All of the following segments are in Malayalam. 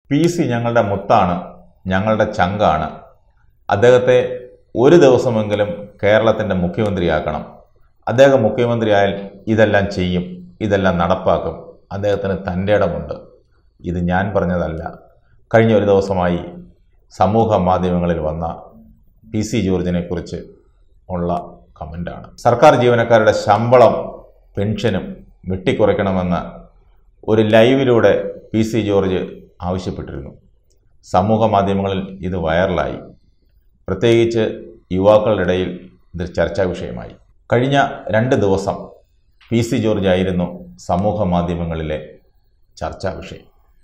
പി സി ഞങ്ങളുടെ മുത്താണ് ഞങ്ങളുടെ ചങ്കാണ് അദ്ദേഹത്തെ ഒരു ദിവസമെങ്കിലും കേരളത്തിൻ്റെ മുഖ്യമന്ത്രിയാക്കണം അദ്ദേഹം മുഖ്യമന്ത്രിയായാൽ ഇതെല്ലാം ചെയ്യും ഇതെല്ലാം നടപ്പാക്കും അദ്ദേഹത്തിന് തൻ്റെ ഇടമുണ്ട് ഇത് ഞാൻ പറഞ്ഞതല്ല കഴിഞ്ഞ ഒരു ദിവസമായി സമൂഹ മാധ്യമങ്ങളിൽ വന്ന പി സി ജോർജിനെക്കുറിച്ച് ഉള്ള കമൻ്റാണ് സർക്കാർ ജീവനക്കാരുടെ ശമ്പളം പെൻഷനും വെട്ടിക്കുറയ്ക്കണമെന്ന് ഒരു ലൈവിലൂടെ പി സി ജോർജ് ആവശ്യപ്പെട്ടിരുന്നു സമൂഹ മാധ്യമങ്ങളിൽ ഇത് വൈറലായി പ്രത്യേകിച്ച് യുവാക്കളുടെ ഇടയിൽ ഇത് ചർച്ചാ വിഷയമായി കഴിഞ്ഞ രണ്ട് ദിവസം പി സി ജോർജ് ആയിരുന്നു സമൂഹ മാധ്യമങ്ങളിലെ ചർച്ചാ വിഷയം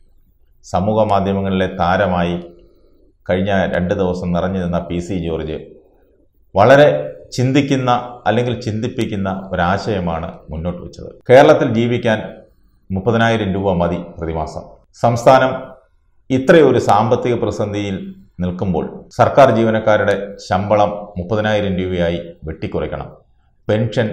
സമൂഹ മാധ്യമങ്ങളിലെ താരമായി കഴിഞ്ഞ രണ്ട് ദിവസം നിറഞ്ഞു നിന്ന പി സി ജോർജ് വളരെ ചിന്തിക്കുന്ന അല്ലെങ്കിൽ ചിന്തിപ്പിക്കുന്ന ഒരാശയമാണ് മുന്നോട്ട് വെച്ചത് കേരളത്തിൽ ജീവിക്കാൻ മുപ്പതിനായിരം രൂപ മതി പ്രതിമാസം സംസ്ഥാനം ഇത്രയൊരു സാമ്പത്തിക പ്രതിസന്ധിയിൽ നിൽക്കുമ്പോൾ സർക്കാർ ജീവനക്കാരുടെ ശമ്പളം മുപ്പതിനായിരം രൂപയായി വെട്ടിക്കുറയ്ക്കണം പെൻഷൻ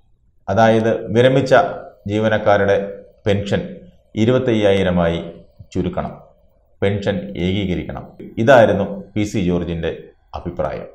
അതായത് വിരമിച്ച ജീവനക്കാരുടെ പെൻഷൻ ഇരുപത്തയ്യായിരമായി ചുരുക്കണം പെൻഷൻ ഏകീകരിക്കണം ഇതായിരുന്നു പി സി ജോർജിൻ്റെ അഭിപ്രായം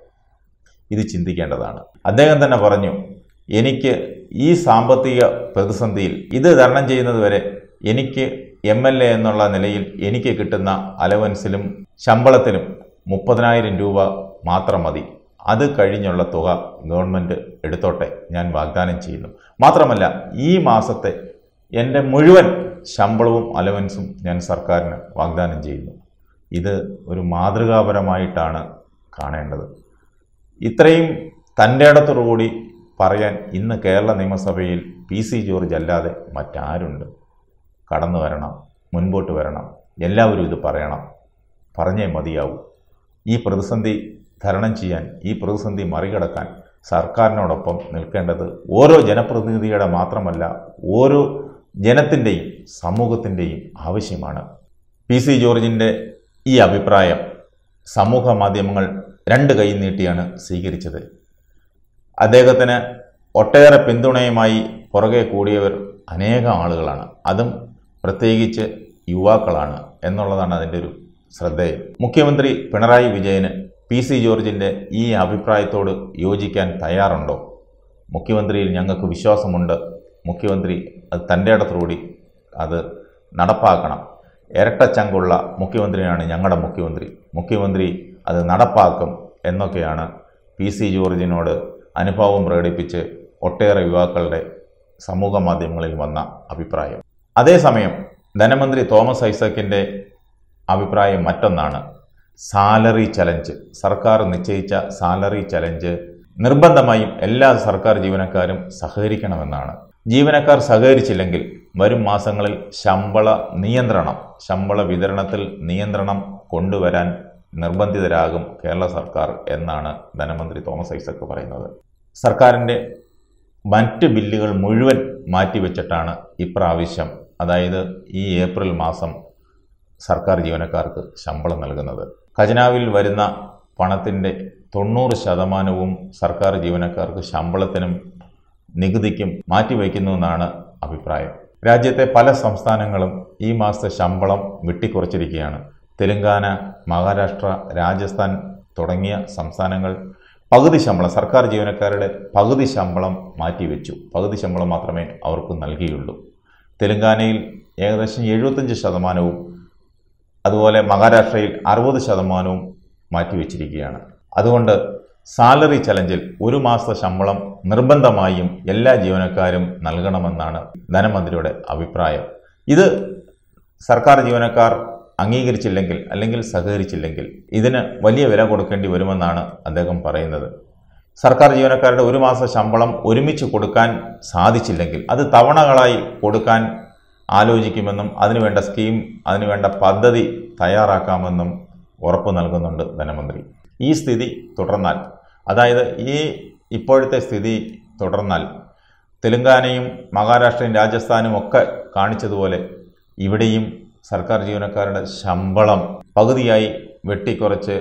ഇത് ചിന്തിക്കേണ്ടതാണ് അദ്ദേഹം തന്നെ പറഞ്ഞു എനിക്ക് ഈ സാമ്പത്തിക പ്രതിസന്ധിയിൽ ഇത് തരണം ചെയ്യുന്നതുവരെ എനിക്ക് എം എൽ എ എന്നുള്ള നിലയിൽ എനിക്ക് കിട്ടുന്ന അലവൻസിലും ശമ്പളത്തിലും മുപ്പതിനായിരം രൂപ മാത്രം മതി അത് കഴിഞ്ഞുള്ള തുക ഗവൺമെൻറ് എടുത്തോട്ടെ ഞാൻ വാഗ്ദാനം ചെയ്യുന്നു മാത്രമല്ല ഈ മാസത്തെ എൻ്റെ മുഴുവൻ ശമ്പളവും അലവൻസും ഞാൻ സർക്കാരിന് വാഗ്ദാനം ചെയ്യുന്നു ഇത് ഒരു മാതൃകാപരമായിട്ടാണ് കാണേണ്ടത് ഇത്രയും തൻ്റെ ഇടത്തോടുകൂടി പറയാൻ ഇന്ന് കേരള നിയമസഭയിൽ പി സി ജോർജ് അല്ലാതെ മറ്റാരുണ്ട് കടന്നു വരണം മുൻപോട്ട് വരണം എല്ലാവരും ഇത് പറയണം പറഞ്ഞേ മതിയാവൂ ഈ പ്രതിസന്ധി തരണം ചെയ്യാൻ ഈ പ്രതിസന്ധി മറികടക്കാൻ സർക്കാരിനോടൊപ്പം നിൽക്കേണ്ടത് ഓരോ ജനപ്രതിനിധിയുടെ മാത്രമല്ല ഓരോ ജനത്തിൻ്റെയും സമൂഹത്തിൻ്റെയും ആവശ്യമാണ് പി സി ജോർജിൻ്റെ ഈ അഭിപ്രായം സമൂഹ മാധ്യമങ്ങൾ രണ്ട് കൈ നീട്ടിയാണ് സ്വീകരിച്ചത് അദ്ദേഹത്തിന് ഒട്ടേറെ പിന്തുണയുമായി പുറകെ കൂടിയവർ അനേകം ആളുകളാണ് അതും പ്രത്യേകിച്ച് യുവാക്കളാണ് എന്നുള്ളതാണ് അതിൻ്റെ ഒരു ശ്രദ്ധേയം മുഖ്യമന്ത്രി പിണറായി വിജയന് പി സി ജോർജിൻ്റെ ഈ അഭിപ്രായത്തോട് യോജിക്കാൻ തയ്യാറുണ്ടോ മുഖ്യമന്ത്രിയിൽ ഞങ്ങൾക്ക് വിശ്വാസമുണ്ട് മുഖ്യമന്ത്രി അത് തൻ്റെ ഇടത്തോടുകൂടി അത് നടപ്പാക്കണം ഇരട്ടച്ചങ്കുള്ള മുഖ്യമന്ത്രിയാണ് ഞങ്ങളുടെ മുഖ്യമന്ത്രി മുഖ്യമന്ത്രി അത് നടപ്പാക്കും എന്നൊക്കെയാണ് പി സി ജോർജിനോട് അനുഭവം പ്രകടിപ്പിച്ച് ഒട്ടേറെ യുവാക്കളുടെ സമൂഹ മാധ്യമങ്ങളിൽ വന്ന അഭിപ്രായം അതേസമയം ധനമന്ത്രി തോമസ് ഐസക്കിൻ്റെ അഭിപ്രായം മറ്റൊന്നാണ് സാലറി ചലഞ്ച് സർക്കാർ നിശ്ചയിച്ച സാലറി ചലഞ്ച് നിർബന്ധമായും എല്ലാ സർക്കാർ ജീവനക്കാരും സഹകരിക്കണമെന്നാണ് ജീവനക്കാർ സഹകരിച്ചില്ലെങ്കിൽ വരും മാസങ്ങളിൽ ശമ്പള നിയന്ത്രണം ശമ്പള വിതരണത്തിൽ നിയന്ത്രണം കൊണ്ടുവരാൻ നിർബന്ധിതരാകും കേരള സർക്കാർ എന്നാണ് ധനമന്ത്രി തോമസ് ഐസക്ക് പറയുന്നത് സർക്കാരിൻ്റെ മറ്റ് ബില്ലുകൾ മുഴുവൻ മാറ്റിവെച്ചിട്ടാണ് ഇപ്രാവശ്യം അതായത് ഈ ഏപ്രിൽ മാസം സർക്കാർ ജീവനക്കാർക്ക് ശമ്പളം നൽകുന്നത് ഖജനാവിൽ വരുന്ന പണത്തിൻ്റെ തൊണ്ണൂറ് ശതമാനവും സർക്കാർ ജീവനക്കാർക്ക് ശമ്പളത്തിനും നികുതിക്കും മാറ്റിവെക്കുന്നുവെന്നാണ് അഭിപ്രായം രാജ്യത്തെ പല സംസ്ഥാനങ്ങളും ഈ മാസത്തെ ശമ്പളം വെട്ടിക്കുറച്ചിരിക്കുകയാണ് തെലങ്കാന മഹാരാഷ്ട്ര രാജസ്ഥാൻ തുടങ്ങിയ സംസ്ഥാനങ്ങൾ പകുതി ശമ്പളം സർക്കാർ ജീവനക്കാരുടെ പകുതി ശമ്പളം മാറ്റിവെച്ചു പകുതി ശമ്പളം മാത്രമേ അവർക്ക് നൽകിയുള്ളൂ തെലങ്കാനയിൽ ഏകദേശം എഴുപത്തഞ്ച് ശതമാനവും അതുപോലെ മഹാരാഷ്ട്രയിൽ അറുപത് ശതമാനവും മാറ്റിവെച്ചിരിക്കുകയാണ് അതുകൊണ്ട് സാലറി ചലഞ്ചിൽ ഒരു മാസത്തെ ശമ്പളം നിർബന്ധമായും എല്ലാ ജീവനക്കാരും നൽകണമെന്നാണ് ധനമന്ത്രിയുടെ അഭിപ്രായം ഇത് സർക്കാർ ജീവനക്കാർ അംഗീകരിച്ചില്ലെങ്കിൽ അല്ലെങ്കിൽ സഹകരിച്ചില്ലെങ്കിൽ ഇതിന് വലിയ വില കൊടുക്കേണ്ടി വരുമെന്നാണ് അദ്ദേഹം പറയുന്നത് സർക്കാർ ജീവനക്കാരുടെ ഒരു മാസ ശമ്പളം ഒരുമിച്ച് കൊടുക്കാൻ സാധിച്ചില്ലെങ്കിൽ അത് തവണകളായി കൊടുക്കാൻ ആലോചിക്കുമെന്നും അതിനുവേണ്ട സ്കീം അതിനുവേണ്ട പദ്ധതി തയ്യാറാക്കാമെന്നും ഉറപ്പ് നൽകുന്നുണ്ട് ധനമന്ത്രി ഈ സ്ഥിതി തുടർന്നാൽ അതായത് ഈ ഇപ്പോഴത്തെ സ്ഥിതി തുടർന്നാൽ തെലങ്കാനയും മഹാരാഷ്ട്രയും രാജസ്ഥാനും ഒക്കെ കാണിച്ചതുപോലെ ഇവിടെയും സർക്കാർ ജീവനക്കാരുടെ ശമ്പളം പകുതിയായി വെട്ടിക്കുറച്ച്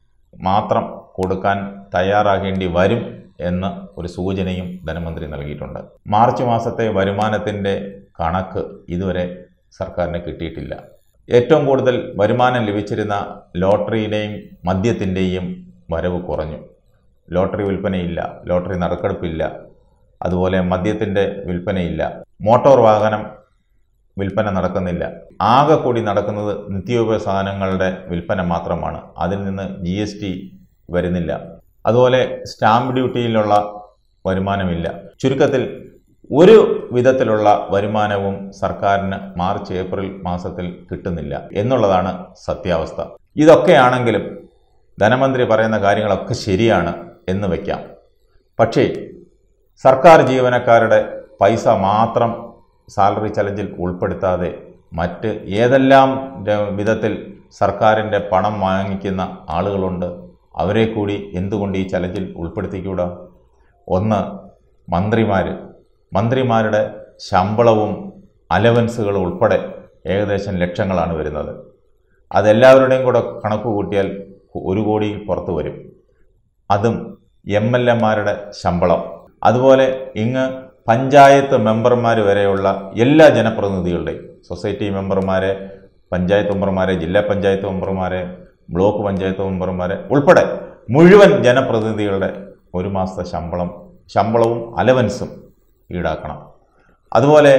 മാത്രം കൊടുക്കാൻ തയ്യാറാകേണ്ടി വരും എന്ന ഒരു സൂചനയും ധനമന്ത്രി നൽകിയിട്ടുണ്ട് മാർച്ച് മാസത്തെ വരുമാനത്തിൻ്റെ കണക്ക് ഇതുവരെ സർക്കാരിന് കിട്ടിയിട്ടില്ല ഏറ്റവും കൂടുതൽ വരുമാനം ലഭിച്ചിരുന്ന ലോട്ടറിയുടെയും മദ്യത്തിൻ്റെയും വരവ് കുറഞ്ഞു ലോട്ടറി വിൽപ്പനയില്ല ലോട്ടറി നറുക്കെടുപ്പില്ല അതുപോലെ മദ്യത്തിൻ്റെ വിൽപ്പനയില്ല മോട്ടോർ വാഹനം വിൽപ്പന നടക്കുന്നില്ല ആകെ കൂടി നടക്കുന്നത് നിത്യോപയോഗ സാധനങ്ങളുടെ വിൽപ്പന മാത്രമാണ് അതിൽ നിന്ന് ജി എസ് ടി വരുന്നില്ല അതുപോലെ സ്റ്റാമ്പ് ഡ്യൂട്ടിയിലുള്ള വരുമാനമില്ല ചുരുക്കത്തിൽ ഒരു വിധത്തിലുള്ള വരുമാനവും സർക്കാരിന് മാർച്ച് ഏപ്രിൽ മാസത്തിൽ കിട്ടുന്നില്ല എന്നുള്ളതാണ് സത്യാവസ്ഥ ഇതൊക്കെയാണെങ്കിലും ധനമന്ത്രി പറയുന്ന കാര്യങ്ങളൊക്കെ ശരിയാണ് എന്ന് വയ്ക്കാം പക്ഷേ സർക്കാർ ജീവനക്കാരുടെ പൈസ മാത്രം സാലറി ചലഞ്ചിൽ ഉൾപ്പെടുത്താതെ മറ്റ് ഏതെല്ലാം ര- വിധത്തിൽ സർക്കാരിൻ്റെ പണം വാങ്ങിക്കുന്ന ആളുകളുണ്ട് അവരെ കൂടി എന്തുകൊണ്ട് ഈ ചലഞ്ചിൽ ഉൾപ്പെടുത്തിക്കൂടാ ഒന്ന് മന്ത്രിമാർ മന്ത്രിമാരുടെ ശമ്പളവും അലവൻസുകളും ഉൾപ്പെടെ ഏകദേശം ലക്ഷങ്ങളാണ് വരുന്നത് അതെല്ലാവരുടെയും കൂടെ കണക്ക് കൂട്ടിയാൽ ഒരു കോടി പുറത്തു വരും അതും എം എൽ എമാരുടെ ശമ്പളം അതുപോലെ ഇങ്ങ് പഞ്ചായത്ത് മെമ്പർമാർ വരെയുള്ള എല്ലാ ജനപ്രതിനിധികളുടെയും സൊസൈറ്റി മെമ്പർമാരെ പഞ്ചായത്ത് മെമ്പർമാരെ ജില്ലാ പഞ്ചായത്ത് മെമ്പർമാരെ ബ്ലോക്ക് പഞ്ചായത്ത് മെമ്പർമാരെ ഉൾപ്പെടെ മുഴുവൻ ജനപ്രതിനിധികളുടെ ഒരു മാസത്തെ ശമ്പളം ശമ്പളവും അലവൻസും ഈടാക്കണം അതുപോലെ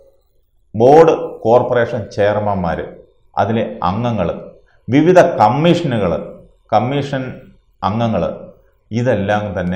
ബോർഡ് കോർപ്പറേഷൻ ചെയർമാന്മാർ അതിലെ അംഗങ്ങൾ വിവിധ കമ്മീഷനുകൾ കമ്മീഷൻ അംഗങ്ങൾ ഇതെല്ലാം തന്നെ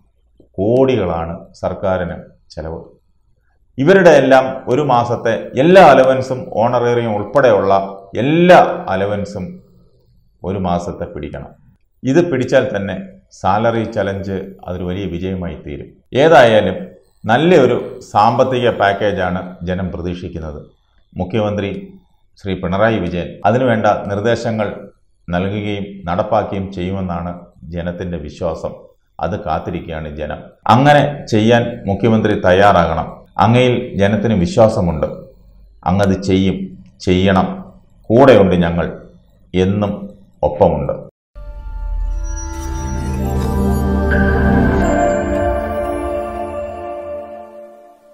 കോടികളാണ് സർക്കാരിന് ചെലവ് ഇവരുടെ എല്ലാം ഒരു മാസത്തെ എല്ലാ അലവൻസും ഓണറേറിയം ഉൾപ്പെടെയുള്ള എല്ലാ അലവൻസും ഒരു മാസത്തെ പിടിക്കണം ഇത് പിടിച്ചാൽ തന്നെ സാലറി ചലഞ്ച് അതൊരു വലിയ വിജയമായി തീരും ഏതായാലും നല്ലൊരു സാമ്പത്തിക പാക്കേജാണ് ജനം പ്രതീക്ഷിക്കുന്നത് മുഖ്യമന്ത്രി ശ്രീ പിണറായി വിജയൻ അതിനുവേണ്ട നിർദ്ദേശങ്ങൾ നൽകുകയും നടപ്പാക്കുകയും ചെയ്യുമെന്നാണ് ജനത്തിൻ്റെ വിശ്വാസം അത് കാത്തിരിക്കുകയാണ് ജനം അങ്ങനെ ചെയ്യാൻ മുഖ്യമന്ത്രി തയ്യാറാകണം അങ്ങയിൽ ജനത്തിന് വിശ്വാസമുണ്ട് അങ്ങത് ചെയ്യും ചെയ്യണം കൂടെയുണ്ട് ഞങ്ങൾ എന്നും ഒപ്പമുണ്ട്